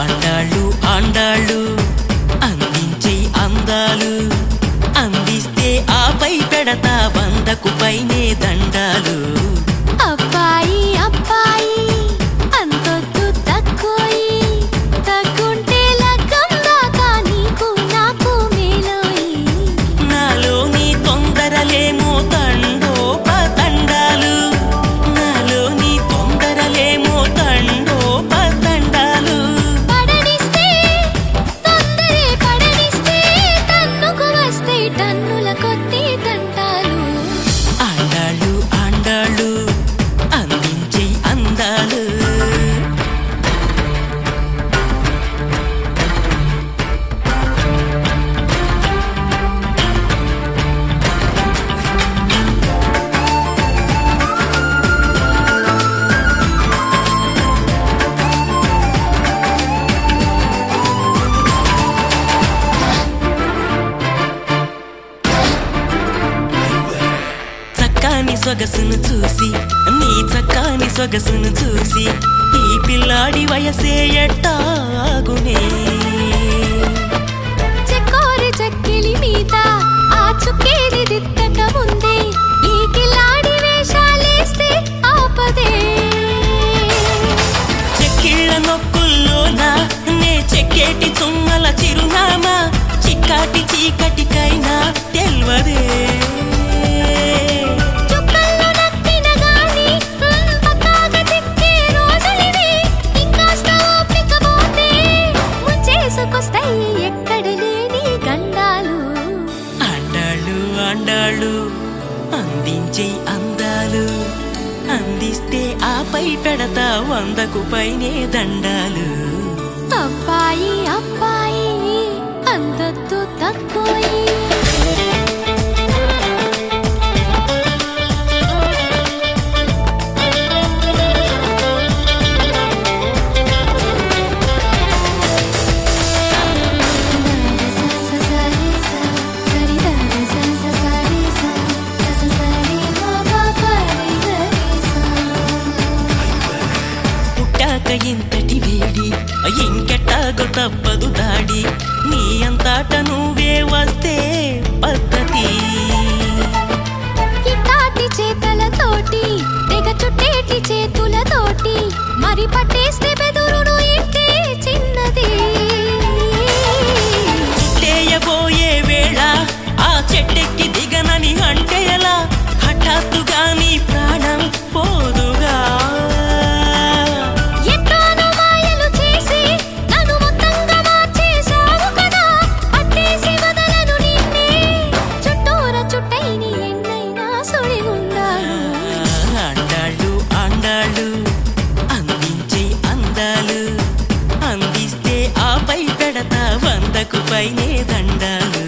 ఆండాళ్ళు ఆండాళ్ళు అందించే అందాలు అందిస్తే ఆపై పెడతా వందకు పైనే దండాలు అబ్బాయి అబ్బాయి అంతొద్దు తక్కువయి తగ్గుంటే లగ్గం దాకా నీకు నాకు మేలోయి నాలోని తొందరలేమో తండోప తండాలు నాలోని తొందరలేమో తండోప తండాలు పడనిస్తే తొందరే పడనిస్తే తన్నుకు వస్తే టన్నుల కొద్ది తంటాలు ఆండాళ్ళు ఆండాళ్ళు అందించే అందాలు చక్కాని సొగసును చూసి నీ చక్కాని సొగసును చూసి ఈ పిల్లాడి వయసే ఎట్టాగునే చెక్కోరి చెక్కిలి మీద ఆ చుక్కేది దిద్దక ముందే ఈ కిలాడి వేషాలేస్తే ఆపదే చెక్కిళ్ళ నొక్కుల్లోన నే చెక్కేటి చుమ్మల చిరునామా చిక్కాటి చీకటికైనా తెల్వదే చుక్కల్లో నక్కిన గాని మ్, పక్కాగా తిక్కే రోజులివి ఇంకాస్త ఓపిక పోతే ముంచేసుకొస్తాయి ఎక్కడ లేని గండాలు అండాళ్ళు అండాళ్ళు అందించే అందాలు అందిస్తే ఆపై పెడతా వందకు పైనే దండాలు అబ్బాయి అబ్బాయి అందొద్దు తక్కువయి పుట్టాక ఇంతటి వేడి ఇంకెట్టాగో తప్పదు దాడి నీ అంతట నువ్వే వస్తే పద్ధతి ఇట్టాటి చేతలతోటి తెగ చుట్టేటి చేతులతోటి మరి పట్టేస్తే బెదురును ఇంటే చిన్నది చుట్టేయబోయే వేళ ఆ చెట్టెక్కి దిగనని అంటే ఎలా హఠాత్తుగా నీ ప్రాణం పోదుగా ఎట్టాను మాయలు చేసి నన్ను మొత్తంగా మార్చేశావు కదా పట్టేసి వదలను నిన్నే చుట్టూర చుట్టైని ఎన్నైనా సుడి ఉండాలు అండాళ్ళు అండాళ్ళు అందించే అందాలు అందిస్తే ఆపై పెడతా వందకు పైనే దండాలు